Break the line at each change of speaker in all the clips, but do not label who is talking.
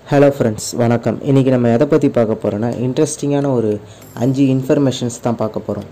hello friends வணக்கம் இன்றைக்கி நம்ம எதை பற்றி பார்க்க போகிறோன்னா இன்ட்ரெஸ்டிங்கான ஒரு அஞ்சு இன்ஃபர்மேஷன்ஸ் தான் பார்க்க போகிறோம்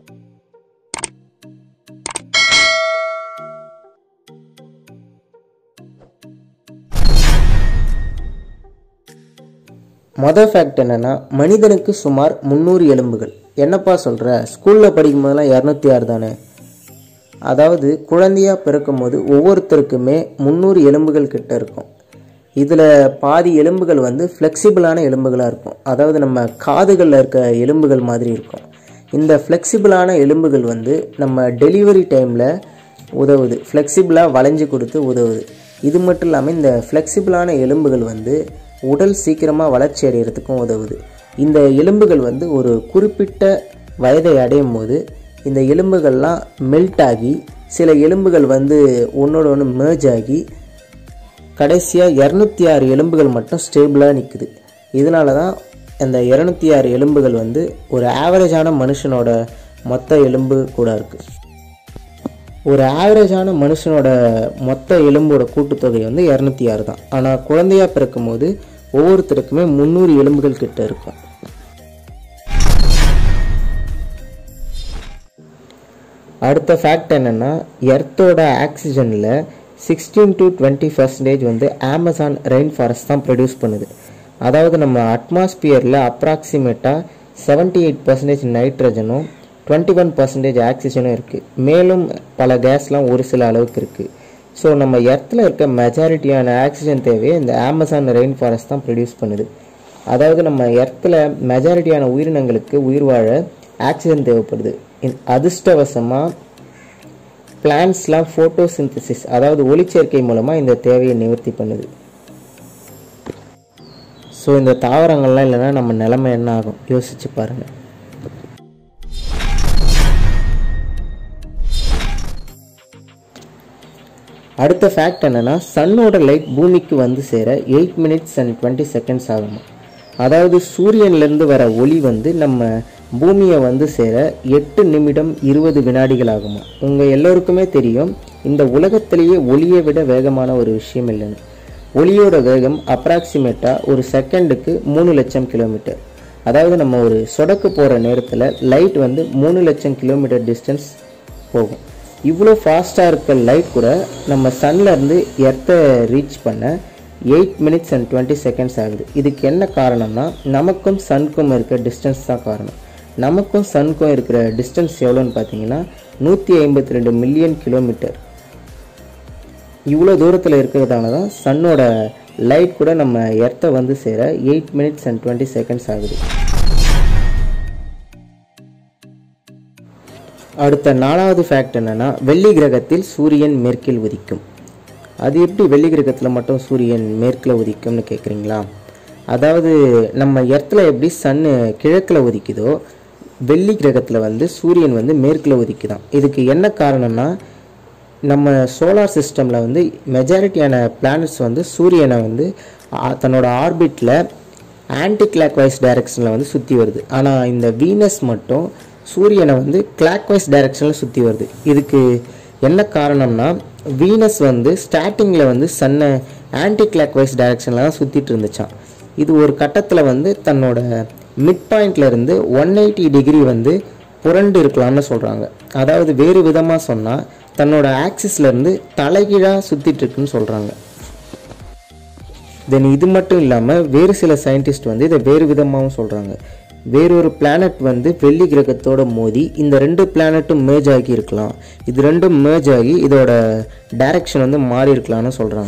மொதல் ஃபேக்ட் என்னென்னா மனிதனுக்கு சுமார் முந்நூறு எலும்புகள் என்னப்பா சொல்கிற ஸ்கூலில் படிக்கும் போதெல்லாம் இரநூத்தி ஆறு தானே அதாவது குழந்தையாக பிறக்கும்போது ஒவ்வொருத்தருக்குமே முந்நூறு எலும்புகள் கிட்ட இருக்கும் இதில் பாதி எலும்புகள் வந்து ஃப்ளெக்சிபிளான எலும்புகளாக இருக்கும் அதாவது நம்ம காதுகளில் இருக்க எலும்புகள் மாதிரி இருக்கும் இந்த ஃப்ளெக்சிபிளான எலும்புகள் வந்து நம்ம டெலிவரி டைமில் உதவுது ஃப்ளெக்சிபிளாக வளைஞ்சு கொடுத்து உதவுது இது மட்டும் இல்லாமல் இந்த ஃப்ளெக்சிபிளான எலும்புகள் வந்து உடல் சீக்கிரமாக வளர்ச்சி அடைகிறதுக்கும் உதவுது இந்த எலும்புகள் வந்து ஒரு குறிப்பிட்ட வயதை அடையும் போது இந்த எலும்புகள்லாம் மெல்ட் ஆகி சில எலும்புகள் வந்து ஒன்றோட ஒன்று மேர்ஜ் ஆகி கடைசியாக இரநூத்தி ஆறு எலும்புகள் மட்டும் ஸ்டேபிளாக நிற்குது இதனால தான் அந்த இரநூத்தி ஆறு எலும்புகள் வந்து ஒரு ஆவரேஜான மனுஷனோட மொத்த எலும்பு கூட இருக்குது ஒரு ஆவரேஜான மனுஷனோட மொத்த எலும்போட கூட்டுத்தொகை வந்து இரநூத்தி ஆறு தான் ஆனால் குழந்தையாக பிறக்கும்போது ஒவ்வொருத்தருக்குமே முந்நூறு எலும்புகள் கிட்ட இருக்கும் அடுத்த ஃபேக்ட் என்னென்னா எர்த்தோட ஆக்சிஜனில் சிக்ஸ்டீன் டு டுவெண்ட்டி பர்சன்டேஜ் வந்து அமேசான் ரெயின் ஃபாரஸ்ட் தான் ப்ரொடியூஸ் பண்ணுது அதாவது நம்ம அட்மாஸ்பியரில் அப்ராக்சிமேட்டாக செவன்ட்டி எயிட் பர்சன்டேஜ் நைட்ரஜனும் டுவெண்ட்டி ஒன் பர்சன்டேஜ் ஆக்சிஜனும் இருக்குது மேலும் பல கேஸ்லாம் ஒரு சில அளவுக்கு இருக்குது ஸோ நம்ம எர்த்தில் இருக்க மெஜாரிட்டியான ஆக்சிஜன் தேவையை இந்த அமேசான் ரெயின் ஃபாரஸ்ட் தான் ப்ரொடியூஸ் பண்ணுது அதாவது நம்ம எர்த்தில் மெஜாரிட்டியான உயிரினங்களுக்கு உயிர் வாழ ஆக்சிஜன் தேவைப்படுது இன்- அதிர்ஷ்டவசமாக பிளான்ஸ்லாம் ஃபோட்டோசிந்தசிஸ் அதாவது ஒளிச்சேர்க்கை மூலமாக இந்த தேவையை நிவர்த்தி பண்ணுது ஸோ இந்த தாவரங்கள்லாம் இல்லைன்னா நம்ம நிலைமை என்ன ஆகும் யோசிச்சு பாருங்கள் அடுத்த ஃபேக்ட் என்னன்னா சன்னோட லைட் பூமிக்கு வந்து சேர eight minutes and twenty seconds ஆகுமா அதாவது சூரியன்லேருந்து வர ஒளி வந்து நம்ம பூமியை வந்து சேர எட்டு நிமிடம் இருபது வினாடிகள் ஆகுமா உங்கள் எல்லோருக்குமே தெரியும் இந்த உலகத்திலேயே ஒளியை விட வேகமான ஒரு விஷயம் இல்லைன்னு ஒளியோட வேகம் அப்ராக்சிமேட்டாக ஒரு செகண்டுக்கு மூணு லட்சம் கிலோமீட்டர் அதாவது நம்ம ஒரு சொடக்கு போகிற நேரத்தில் லைட் வந்து மூணு லட்சம் கிலோமீட்டர் டிஸ்டன்ஸ் போகும் இவ்வளோ ஃபாஸ்ட்டாக இருக்க லைட் கூட நம்ம சன்ல இருந்து எர்த்தை ரீச் பண்ண eight minutes and twenty seconds ஆகுது இதுக்கு என்ன காரணம்னா நமக்கும் சனுக்கும் இருக்க டிஸ்டன்ஸ் தான் காரணம் நமக்கும் சனுக்கும் இருக்கிற டிஸ்டன்ஸ் எவ்வளோன்னு பார்த்தீங்கன்னா நூற்றி ஐம்பத்தி ரெண்டு மில்லியன் கிலோமீட்டர் இவ்வளோ தூரத்தில் இருக்கிறதால தான் சன்னோட லைட் கூட நம்ம எர்த்தை வந்து சேர eight minutes and twenty seconds ஆகுது அடுத்த நாலாவது ஃபேக்ட் என்னன்னா வெள்ளி கிரகத்தில் சூரியன் மேற்கில் உதிக்கும் அது எப்படி வெள்ளி கிரகத்தில் மட்டும் சூரியன் மேற்கில் உதிக்கும்னு கேட்குறீங்களா அதாவது நம்ம எர்த்தில் எப்படி சன்னு கிழக்கில் உதிக்குதோ வெள்ளி கிரகத்தில் வந்து சூரியன் வந்து மேற்கில் உதிக்குதான் இதுக்கு என்ன காரணம்னா நம்ம சோலார் சிஸ்டமில் வந்து மெஜாரிட்டியான பிளானட்ஸ் வந்து சூரியனை வந்து ஆ, தன்னோட ஆர்பிட்டில் ஆன்டி கிளாக் வைஸ் டைரக்ஷனில் வந்து சுற்றி வருது ஆனால் இந்த வீனஸ் மட்டும் சூரியனை வந்து கிளாக் வைஸ் டைரக்ஷனில் சுற்றி வருது இதுக்கு என்ன காரணம்னா வீனஸ் வந்து ஸ்டார்டிங்கில் வந்து சன்னை ஆன்டி கிளாக் வைஸ் டைரக்ஷனில் தான் சுற்றிட்டு இருந்துச்சான் இது ஒரு கட்டத்தில் வந்து தன்னோட மிட் பாயிண்ட்ல இருந்து ஒன் எயிட்டி டிகிரி வந்து புரண்டு இருக்கலாம்னு சொல்கிறாங்க அதாவது வேறு விதமாக சொன்னால் தன்னோட ஆக்சிஸ்ல இருந்து தலைகீழாக சுற்றிட்டு இருக்குன்னு சொல்கிறாங்க தென் இது மட்டும் இல்லாமல் வேறு சில சயின்டிஸ்ட் வந்து இதை வேறு விதமாகவும் சொல்கிறாங்க வேறொரு பிளானட் வந்து வெள்ளி கிரகத்தோட மோதி இந்த ரெண்டு பிளானட்டும் மேர்ஜ் ஆகி இருக்கலாம் இது ரெண்டும் மேர்ஜ் ஆகி இதோட டைரக்ஷன் வந்து மாறி இருக்கலாம்னு சொல்கிறாங்க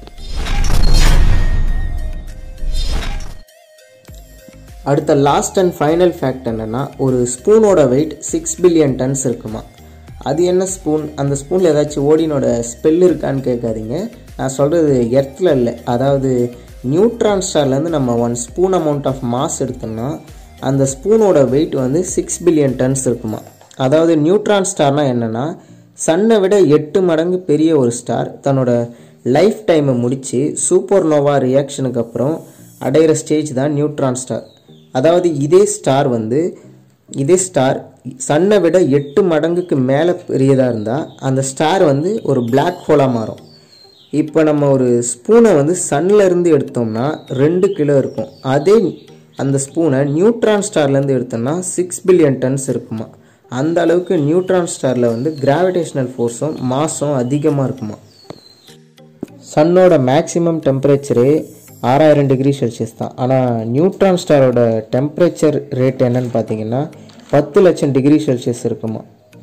அடுத்த லாஸ்ட் அண்ட் ஃபைனல் ஃபேக்ட் என்னன்னா ஒரு ஸ்பூனோட வெயிட் சிக்ஸ் பில்லியன் டன்ஸ் இருக்குமா அது என்ன ஸ்பூன் அந்த ஸ்பூனில் ஏதாச்சும் ஓடினோட ஸ்பெல் இருக்கான்னு கேட்காதீங்க நான் சொல்கிறது எர்த்தில் இல்லை அதாவது நியூட்ரான் ஸ்டார்லேருந்து நம்ம one spoon amount of mass எடுத்தோம்னா அந்த ஸ்பூனோட வெயிட் வந்து சிக்ஸ் பில்லியன் டன்ஸ் இருக்குமா அதாவது நியூட்ரான் ஸ்டார்னால் என்னென்னா சன்னை விட எட்டு மடங்கு பெரிய ஒரு ஸ்டார் தன்னோட லைஃப் டைமை முடித்து சூப்பர் நோவா ரியாக்ஷனுக்கு அப்புறம் அடையிற ஸ்டேஜ் தான் நியூட்ரான் ஸ்டார் அதாவது இதே ஸ்டார் வந்து இதே ஸ்டார் சன்னை விட எட்டு மடங்குக்கு மேலே பெரியதாக இருந்தால் அந்த ஸ்டார் வந்து ஒரு Black ஹோலாக மாறும் இப்போ நம்ம ஒரு ஸ்பூனை வந்து சன்ல இருந்து எடுத்தோம்னா ரெண்டு கிலோ இருக்கும் அதே அந்த ஸ்பூனை நியூட்ரான் ஸ்டார்லேருந்து எடுத்தோம்னா சிக்ஸ் பில்லியன் டன்ஸ் இருக்குமா அந்த அளவுக்கு நியூட்ரான் ஸ்டாரில் வந்து கிராவிடேஷனல் ஃபோர்ஸும் மாஸும் அதிகமாக இருக்குமா சன்னோட மேக்ஸிமம் டெம்பரேச்சரே ஆறாயிரம் டிகிரி செல்சியஸ் தான் ஆனால் நியூட்ரான் ஸ்டாரோட டெம்பரேச்சர் ரேட் என்னன்னு பார்த்தீங்கன்னா பத்து லட்சம் டிகிரி செல்சியஸ் இருக்குமா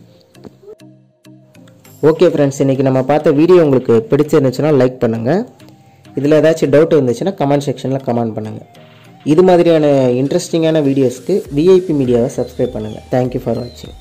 ஓகே ஃப்ரெண்ட்ஸ் இன்றைக்கி நம்ம பார்த்த வீடியோ உங்களுக்கு பிடிச்சிருந்துச்சுன்னா லைக் பண்ணுங்கள் இதில் ஏதாச்சும் டவுட் இருந்துச்சுன்னா கமெண்ட் செக்ஷனில் கமெண்ட் பண்ணுங்கள் இது மாதிரியான இன்ட்ரெஸ்டிங்கான வீடியோஸ்க்கு விஐபி மீடியாவை சப்ஸ்கிரைப் பண்ணுங்கள் தேங்க்யூ ஃபார் வாட்சிங்